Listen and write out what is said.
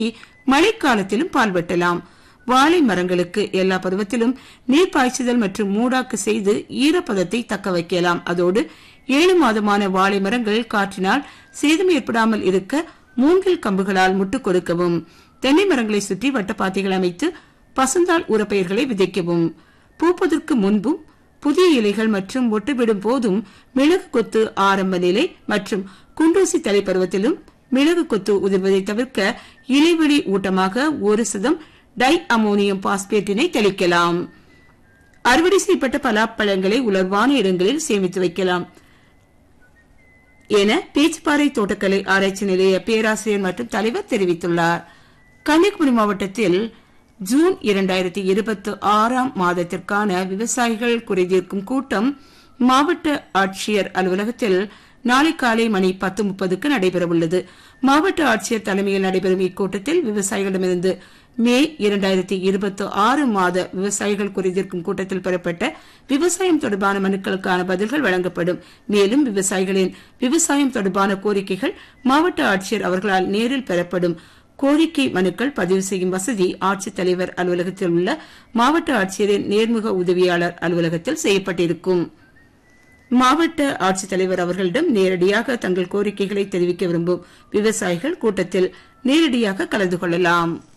மழைக்காலத்திலும் பால் வெட்டலாம் வாழை மரங்களுக்கு எல்லா பருவத்திலும் நீர் பாய்ச்சுதல் மற்றும் மூடாக்கு செய்து ஈரப்பதத்தை தக்க வைக்கலாம் அதோடு ஏழு மாதமான வாழை மரங்கள் காற்றினால் சேதம் ஏற்படாமல் இருக்க மூங்கில் கம்புகளால் முட்டு கொடுக்கவும் தென்னை மரங்களை சுற்றி வட்டப்பாத்தைகள் அமைத்து பசுந்தாள் உரப்பயிர்களை விதைக்கவும் பூப்பதற்கு முன்பும் புதிய இலைகள் மற்றும் ஒட்டுவிடும் போதும் மிளகு கொத்து ஆரம்ப நிலை மற்றும் குண்டூசி தலை பருவத்திலும் மிளகு கொத்து உதிர்வதை தவிர்க்க இலைவெளி ஊட்டமாக ஒரு சதம் டை அமோனியம் பாஸ்பேட்டினை தெளிக்கலாம் அறுவடை செய்யப்பட்ட பலாப்பழங்களை உலர்வான இடங்களில் சேமித்து வைக்கலாம் என பேச்சுப்பாறை தோட்டக்கலை ஆராய்ச்சி நிலைய பேராசிரியர் மற்றும் தலைவர் தெரிவித்துள்ளார் கன்னியாகுமரி மாவட்டத்தில் ஜூன் இரண்டாயிரத்தி இருபத்தி ஆறாம் மாதத்திற்கான விவசாயிகள் குறைதீர்க்கும் கூட்டம் மாவட்ட ஆட்சியர் அலுவலகத்தில் நாளை காலை மணி பத்து முப்பதுக்கு நடைபெறவுள்ளது மாவட்ட ஆட்சியர் தலைமையில் நடைபெறும் இக்கூட்டத்தில் விவசாயிகளிடமிருந்து மே இரண்டாயிரத்தி இருபத்தி ஆறு மாத விவசாயிகள் குறைதீர்க்கும் கூட்டத்தில் பெறப்பட்ட விவசாயம் தொடர்பான மனுக்களுக்கான பதில்கள் வழங்கப்படும் மேலும் விவசாயிகளின் விவசாயம் தொடர்பான கோரிக்கைகள் மாவட்ட ஆட்சியர் அவர்களால் நேரில் பெறப்படும் கோரிக்கை மனுக்கள் பதிவு செய்யும் வசதி ஆட்சித்தலைவர் அலுவலகத்தில் உள்ள மாவட்ட ஆட்சியரின் நேர்முக உதவியாளர் அலுவலகத்தில் செய்யப்பட்டிருக்கும் மாவட்ட ஆட்சித்தலைவர் அவர்களிடம் நேரடியாக தங்கள் கோரிக்கைகளை தெரிவிக்க விரும்பும் விவசாயிகள் கூட்டத்தில் நேரடியாக கலந்து கொள்ளலாம்